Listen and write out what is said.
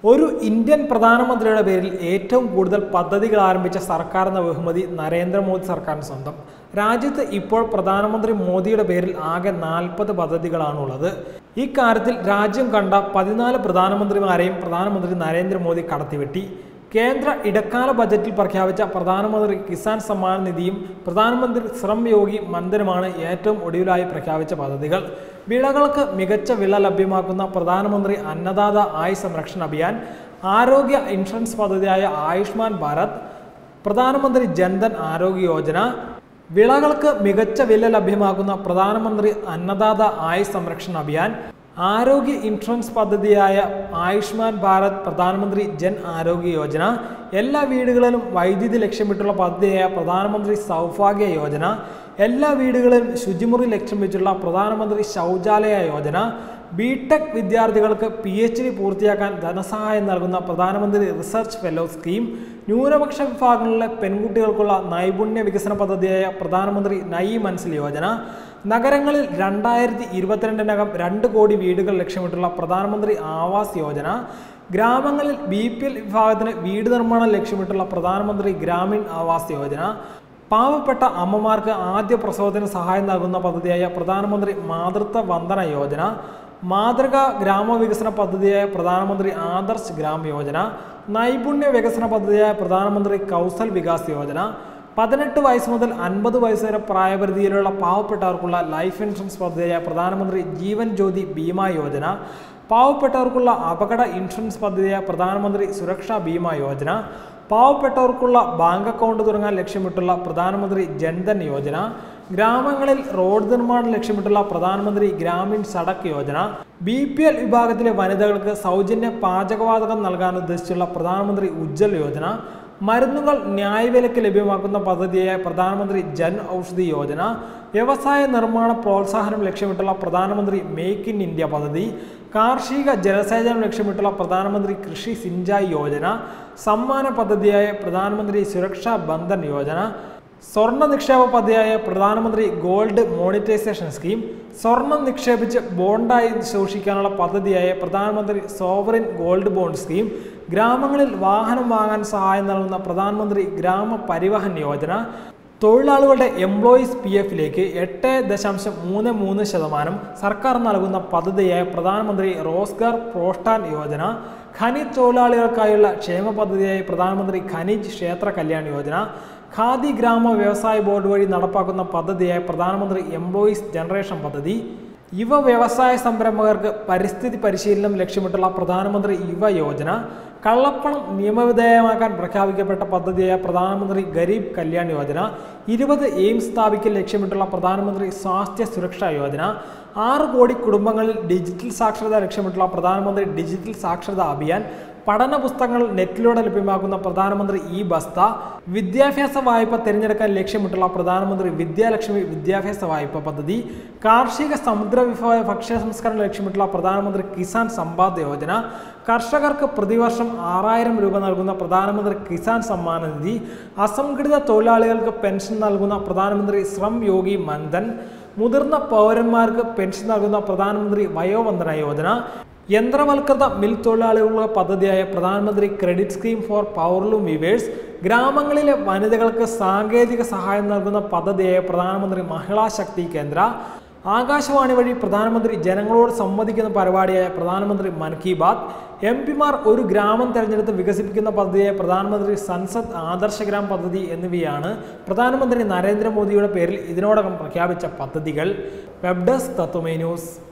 ഒരു ഇന്ത്യൻ പ്രധാനമന്ത്രിയുടെ പേരിൽ ഏറ്റവും കൂടുതൽ പദ്ധതികൾ ആരംഭിച്ച സർക്കാർ എന്ന ബഹുമതി നരേന്ദ്രമോദി സർക്കാരിന് സ്വന്തം രാജ്യത്ത് ഇപ്പോൾ പ്രധാനമന്ത്രി മോദിയുടെ പേരിൽ ആകെ നാൽപ്പത് പദ്ധതികളാണുള്ളത് ഇക്കാര്യത്തിൽ രാജ്യം കണ്ട പതിനാല് പ്രധാനമന്ത്രിമാരെയും പ്രധാനമന്ത്രി നരേന്ദ്രമോദി കടത്തിവെട്ടി കേന്ദ്ര ഇടക്കാല ബജറ്റിൽ പ്രഖ്യാപിച്ച പ്രധാനമന്ത്രി കിസാൻ സമ്മാൻ നിധിയും പ്രധാനമന്ത്രി ശ്രം യോഗി മന്ദിരമാണ് ഏറ്റവും ഒടുവിലായി പ്രഖ്യാപിച്ച പദ്ധതികൾ വിളകൾക്ക് മികച്ച വില ലഭ്യമാക്കുന്ന പ്രധാനമന്ത്രി അന്നദാത ആയ് സംരക്ഷൺ അഭിയാൻ ആരോഗ്യ ഇൻഷുറൻസ് പദ്ധതിയായ ആയുഷ്മാൻ ഭാരത് പ്രധാനമന്ത്രി ജൻധൻ ആരോഗ്യ യോജന വിളകൾക്ക് മികച്ച വില ലഭ്യമാക്കുന്ന പ്രധാനമന്ത്രി അന്നദാത ആയ് സംരക്ഷൺ അഭിയാൻ ആരോഗ്യ ഇൻഷുറൻസ് പദ്ധതിയായ ആയുഷ്മാൻ ഭാരത് പ്രധാനമന്ത്രി ജൻ ആരോഗ്യ യോജന എല്ലാ വീടുകളിലും വൈദ്യുതി ലക്ഷ്യമിട്ടുള്ള പദ്ധതിയായ പ്രധാനമന്ത്രി സൗഭാഗ്യ യോജന എല്ലാ വീടുകളിലും ശുചിമുറി ലക്ഷ്യം വെച്ചുള്ള പ്രധാനമന്ത്രി ശൗചാലയ യോജന ബിടെക് വിദ്യാർത്ഥികൾക്ക് പി എച്ച് ഡി പൂർത്തിയാക്കാൻ ധനസഹായം നൽകുന്ന പ്രധാനമന്ത്രി റിസർച്ച് ഫെലോ സ്കീം ന്യൂനപക്ഷ വിഭാഗങ്ങളിലെ പെൺകുട്ടികൾക്കുള്ള നൈപുണ്യ വികസന പദ്ധതിയായ പ്രധാനമന്ത്രി നയി മൻസിൽ യോജന നഗരങ്ങളിൽ രണ്ടായിരത്തി ഇരുപത്തിരണ്ടിനകം രണ്ട് കോടി വീടുകൾ ലക്ഷ്യമിട്ടുള്ള പ്രധാനമന്ത്രി ആവാസ് യോജന ഗ്രാമങ്ങളിൽ ബി പി എൽ വിഭാഗത്തിന് വീട് നിർമ്മാണം ലക്ഷ്യമിട്ടുള്ള പ്രധാനമന്ത്രി ഗ്രാമീൺ ആവാസ് യോജന പാവപ്പെട്ട അമ്മമാർക്ക് ആദ്യ പ്രസവത്തിന് സഹായം നൽകുന്ന പദ്ധതിയായ പ്രധാനമന്ത്രി മാതൃത്വ വന്ദന യോജന മാതൃകാ ഗ്രാമവികസന പദ്ധതിയായ പ്രധാനമന്ത്രി ആദർശ് ഗ്രാം യോജന നൈപുണ്യ വികസന പദ്ധതിയായ പ്രധാനമന്ത്രി കൗശൽ വികാസ് യോജന പതിനെട്ട് വയസ്സ് മുതൽ അൻപത് വയസ്സ് വരെ പ്രായപരിധിയിലുള്ള പാവപ്പെട്ടവർക്കുള്ള ലൈഫ് ഇൻഷുറൻസ് പദ്ധതിയായ പ്രധാനമന്ത്രി ജീവൻ ജ്യോതി ബീമ യോജന പാവപ്പെട്ടവർക്കുള്ള അപകട ഇൻഷുറൻസ് പദ്ധതിയായ പ്രധാനമന്ത്രി സുരക്ഷാ ബീമ യോജന പാവപ്പെട്ടവർക്കുള്ള ബാങ്ക് അക്കൗണ്ട് തുടങ്ങാൻ ലക്ഷ്യമിട്ടുള്ള പ്രധാനമന്ത്രി ജൻധൻ യോജന ഗ്രാമങ്ങളിൽ റോഡ് നിർമ്മാണം ലക്ഷ്യമിട്ടുള്ള പ്രധാനമന്ത്രി ഗ്രാമീൺ സടക്ക് യോജന ബി പി എൽ വിഭാഗത്തിലെ വനിതകൾക്ക് സൗജന്യ പാചകവാതകം നൽകാൻ ഉദ്ദേശിച്ചുള്ള പ്രധാനമന്ത്രി ഉജ്ജൽ യോജന മരുന്നുകൾ ന്യായവിലയ്ക്ക് ലഭ്യമാക്കുന്ന പദ്ധതിയായ പ്രധാനമന്ത്രി ജൻ ഔഷധി യോജന വ്യവസായ നിർമ്മാണ പ്രോത്സാഹനം ലക്ഷ്യമിട്ടുള്ള പ്രധാനമന്ത്രി മേക്ക് ഇൻ ഇന്ത്യ പദ്ധതി കാർഷിക ജലസേചനം ലക്ഷ്യമിട്ടുള്ള പ്രധാനമന്ത്രി കൃഷി സിഞ്ചായ് യോജന സമ്മാന പദ്ധതിയായ പ്രധാനമന്ത്രി സുരക്ഷാ ബന്ധൻ യോജന സ്വർണ്ണ നിക്ഷേപ പദ്ധതിയായ പ്രധാനമന്ത്രി ഗോൾഡ് മോണിറ്റൈസേഷൻ സ്കീം സ്വർണം നിക്ഷേപിച്ച് ബോണ്ടായി സൂക്ഷിക്കാനുള്ള പദ്ധതിയായ പ്രധാനമന്ത്രി സോവറിൻ ഗോൾഡ് ബോണ്ട് സ്കീം ഗ്രാമങ്ങളിൽ വാഹനം വാങ്ങാൻ സഹായം നൽകുന്ന പ്രധാനമന്ത്രി ഗ്രാമ പരിവഹൻ യോജന തൊഴിലാളികളുടെ എംപ്ലോയീസ് പി എഫിലേക്ക് എട്ട് ദശാംശം മൂന്ന് മൂന്ന് ശതമാനം സർക്കാർ നൽകുന്ന പദ്ധതിയായ പ്രധാനമന്ത്രി റോസ്ഗാർ പ്രോഷ്ടാൻ യോജന ഖനിജ് തൊഴിലാളികൾക്കായുള്ള ക്ഷേമ പദ്ധതിയായ പ്രധാനമന്ത്രി ഖനിജ് ക്ഷേത്ര കല്യാൺ യോജന ഖാദി ഗ്രാമ വ്യവസായ ബോർഡ് വഴി നടപ്പാക്കുന്ന പദ്ധതിയായ പ്രധാനമന്ത്രി എംപ്ലോയീസ് ജനറേഷൻ പദ്ധതി യുവ വ്യവസായ സംരംഭകർക്ക് പരിസ്ഥിതി പരിശീലനം ലക്ഷ്യമിട്ടുള്ള പ്രധാനമന്ത്രി യുവ യോജന കള്ളപ്പണം നിയമവിധേയമാക്കാൻ പ്രഖ്യാപിക്കപ്പെട്ട പദ്ധതിയായ പ്രധാനമന്ത്രി ഗരീബ് കല്യാൺ യോജന ഇരുപത് എയിംസ് സ്ഥാപിക്കൽ ലക്ഷ്യമിട്ടുള്ള പ്രധാനമന്ത്രി സ്വാസ്ഥ്യ സുരക്ഷാ യോജന ആറ് കോടി കുടുംബങ്ങളിൽ ഡിജിറ്റൽ സാക്ഷരത ലക്ഷ്യമിട്ടുള്ള പ്രധാനമന്ത്രി ഡിജിറ്റൽ സാക്ഷരതാ അഭിയാൻ പഠന പുസ്തകങ്ങൾ നെറ്റിലൂടെ ലഭ്യമാക്കുന്ന പ്രധാനമന്ത്രി ഇ ബസ്ത വിദ്യാഭ്യാസ വായ്പ തിരഞ്ഞെടുക്കാൻ ലക്ഷ്യമിട്ടുള്ള പ്രധാനമന്ത്രി വിദ്യാലക്ഷ്മി വിദ്യാഭ്യാസ വായ്പ പദ്ധതി കാർഷിക സമുദ്ര വിഭവ ഭക്ഷ്യ സംസ്കരണം ലക്ഷ്യമിട്ടുള്ള പ്രധാനമന്ത്രി കിസാൻ സമ്പാദ് യോജന കർഷകർക്ക് പ്രതിവർഷം ആറായിരം രൂപ നൽകുന്ന പ്രധാനമന്ത്രി കിസാൻ സമ്മാന നിധി അസംഘടിത തൊഴിലാളികൾക്ക് പെൻഷൻ നൽകുന്ന പ്രധാനമന്ത്രി ശ്രം യോഗി മൻധൻ മുതിർന്ന പൗരന്മാർക്ക് പെൻഷൻ നൽകുന്ന പ്രധാനമന്ത്രി വയോവന്ദന യോജന യന്ത്രവൽകൃത മിൽ തൊഴിലാളികളുടെ പദ്ധതിയായ പ്രധാനമന്ത്രി credit scheme for powerloom weavers ഗ്രാമങ്ങളിലെ വനിതകൾക്ക് സാങ്കേതിക സഹായം നൽകുന്ന പദ്ധതിയായ പ്രധാനമന്ത്രി മഹിളാ ശക്തി കേന്ദ്ര ആകാശവാണി വഴി പ്രധാനമന്ത്രി ജനങ്ങളോട് സംവദിക്കുന്ന പരിപാടിയായ പ്രധാനമന്ത്രി മൻ കി ബാത് എം പിമാർ ഒരു ഗ്രാമം തെരഞ്ഞെടുത്ത് വികസിപ്പിക്കുന്ന പദ്ധതിയായ പ്രധാനമന്ത്രി സൻസദ് ആദർശ ഗ്രാം പദ്ധതി എന്നിവയാണ് പ്രധാനമന്ത്രി നരേന്ദ്രമോദിയുടെ പേരിൽ ഇതിനോടകം പ്രഖ്യാപിച്ച പദ്ധതികൾ വെബ് ഡെസ്ക് തത്വമേ ന്യൂസ്